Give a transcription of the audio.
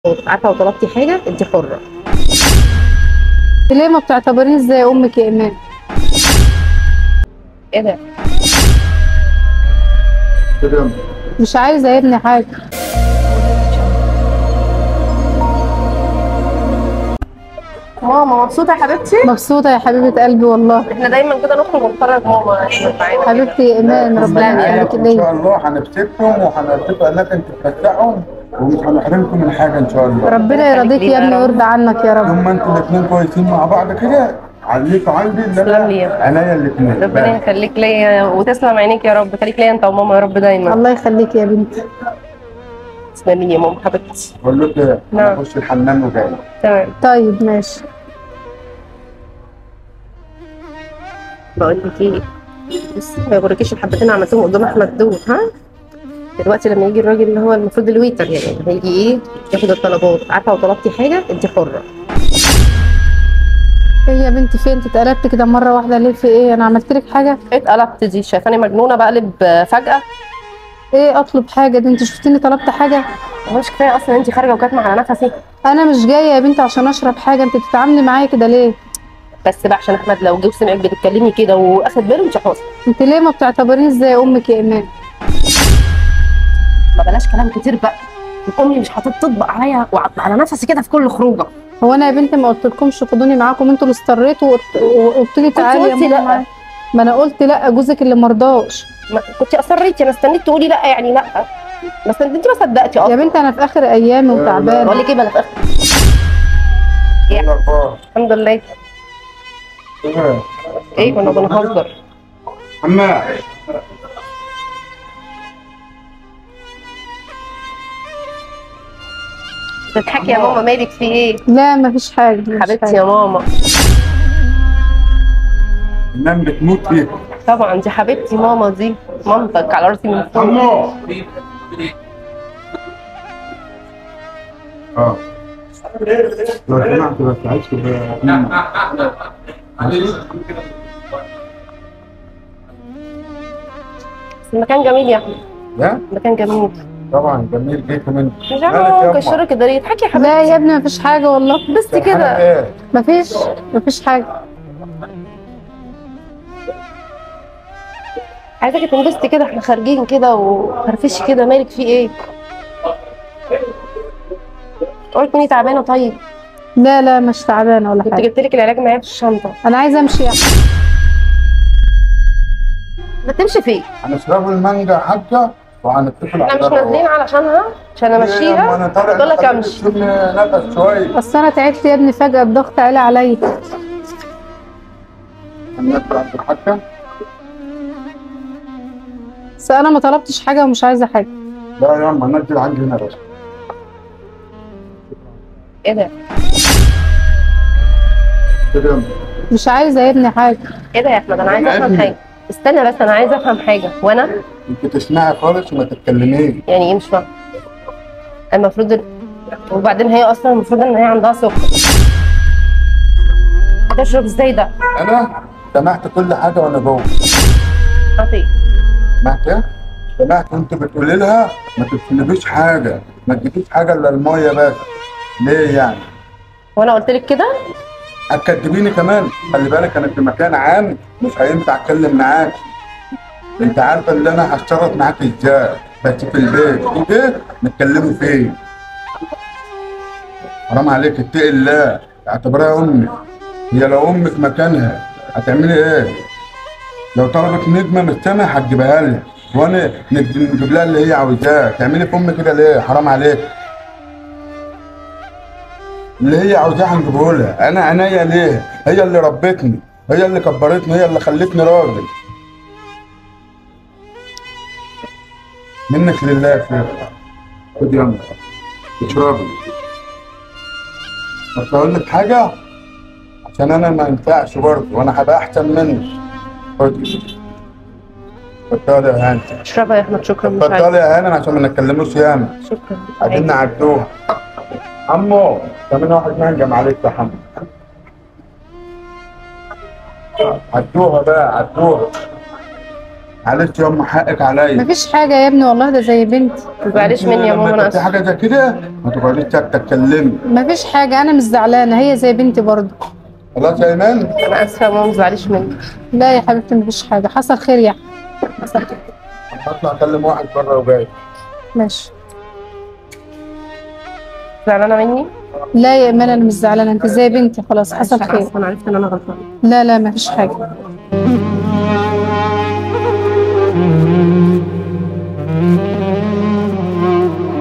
عارفه لو طلبتي حاجه انت حره ليه ما بتعتبريني زي امك يا ايمان ايه ده كده مش عايزه يا ابني حاجه ماما مبسوطه يا حبيبتي مبسوطه يا حبيبه قلبي والله احنا دايما كده نخرج ونتفرج ماما عشان معانا حبيبتي يا ايمان ربنا تسلمي يا يخليك ان ليا شاء الله هنبسطكم وهنبسطوا اماكن تتمتعوا ومش هنحرمكم من حاجه ان شاء الله ربنا يرضيك يا ابني ويرضى عنك يا رب ثم انتوا الاثنين كويسين مع بعض كده عليكوا عندي ان تسلم لي انا يا عينيا الاثنين ربنا يخليك ليا وتسلم عينيك يا رب خليك ليا انت وماما يا رب دايما الله يخليك يا بنتي تسلمي يا ماما حبيبتي بقول له كده نعم. انا اخش الحمام وجاي تمام طيب ماشي بقول لك ايه بس ما يغركيش الحبتين اللي عملتهم قدام احمد دول ها دلوقتي لما يجي الراجل اللي هو المفروض الويتر يعني هيجي ايه ياخد الطلبات عارفه لو طلبتي حاجه انت حره ايه يا بنتي فين انت اتقلبت كده مره واحده ليه في ايه انا عملت لك حاجه اتقلبت دي شايفاني مجنونه بقلب فجاه ايه اطلب حاجه دي انت شفتيني طلبت حاجه مش كفايه اصلا انت خارجه وكاتمه على نفسي انا مش جايه يا بنتي عشان اشرب حاجه انت بتتعاملي معايا كده ليه بس بقى عشان احمد لو جه وسمعك بتتكلمي كده واخد باله مش هيحصل انت ليه ما بتعتبريني زي امك يا ايمان ما بلاش كلام كتير بقى امي مش هتطبق عليا وع- على نفسي كده في كل خروجه هو انا يا بنتي ما قلتلكمش خدوني معاكم انتوا اللي اضطريتوا وقلت- وقلت لي تعالي يا قلتي ماما لأ. معايا. ما انا قلت لا جوزك اللي مرضاش ما كنت اصريتي انا استنيت تقولي لا يعني لا بس انت ما صدقتي يا اصلا بنتي انا في اخر ايامي بقول وتعبانه لك ايه بقى انا في اخر ايه الاخبار؟ الحمد لله ايه ايه كنا بنهزر حمام بتضحكي يا ماما مالك في ايه لا ما فيش حاجه مفيش حبيبتي حاجة. يا ماما النام بتموت فيك طبعا دي حبيبتي ماما دي مامتك على راسي من فوق عمو اه لو سمحت بس عايز تبقى ماشي؟ بس المكان جميل يا احمد لا المكان جميل طبعا جميل جدا من مش عارفه كشرك كده ليه تضحكي يا لا حبيبتي يا ابني ما فيش حاجه والله بس كده ايه ما فيش ما فيش حاجه عايزاكي تنبسطي كده احنا خارجين كده وفرفشي كده مالك في ايه اوعي تكوني تعبانه طيب لا لا مش تعبانه ولا كنت حاجه جبت لك العلاج معايا في الشنطه انا عايزه امشي ما تمشي فين هنشرب المانجا حتى وهنتكل احنا مش نازلين علشانها عشان امشيها انا طالع بقول لك امشي شم نفس شويه اصل انا تعبت يا ابني فجاه الضغط عالي عليا هنطلع في الحكه بس انا ما طلبتش حاجه ومش عايزه حاجه لا يا عم نزل عندي هنا بس ايه ده كده مش عايزه يا ابني حاجه ايه ده يا احمد انا عايزه يا افهم ابني. حاجه استنى بس انا عايزه افهم حاجه وانا انت تسمعي خالص وما تتكلميش يعني ايه مش فاهمه المفروض إن- وبعدين هي اصلا المفروض ان هي عندها سكر هتشرب ازاي ده انا سمعت كل حاجه وانا جوه عطيه سمعت ايه؟ سمعت وانت بتقولي لها ما تطلبيش حاجه ما تجيبيش حاجه الا الميه بس ليه يعني؟ وانا قلت لك كده هتكدبيني كمان خلي بالك انا في مكان عام مش هينفع اتكلم معاك انت عارفه ان انا هشتغل معاك ازاي بس في البيت في بيت نتكلموا فيه حرام عليك اتقي الله اعتبرها امك هي لو امك مكانها هتعملي ايه؟ لو طلبت نجمه من السما هتجيبها لي وانا نج- نجيب لها اللي هي عاوزاه تعملي في امك كده ليه؟ حرام عليك اللي هي عاوزاه هنجيبه لها انا عينيا ليه هي اللي ربتني هي اللي كبرتني هي اللي خلتني راجل منك لله يا شيخ خد يلا اشربي بس اقول لك حاجه عشان انا ما ينفعش برضه وانا هبقى احسن منك خدي اتفضلي يا هاني اشربها يا احمد شكرا مش عايزه اتفضلي يا هاني عشان ما نتكلموش ياما شكرا عايزين نعدوها عمو كمان واحد منجم عليك يا حمو عدوها بقى عدوها معلش يا ام حقك عليا مفيش حاجه يا ابني والله ده زي بنتي ما تزعليش مني يا لما ماما انا يبقى في اسفه حاجه زي كده ما تقعديش ساكته تتكلمي مفيش حاجه انا مش زعلانه هي زي بنتي برضه خلاص يا ايمان انا اسفه يا ماما ما تزعليش مني لا يا حبيبتي مفيش حاجه حصل خير يا حصل خير. هطلع اكلم واحد بره وجاي ماشي زعلانه مني لا يا ايمان انا مش زعلانه انت زي بنتي خلاص حصل معلش، خير أنا آسفة، انا عرفت ان انا غلطانه لا لا مفيش حاجه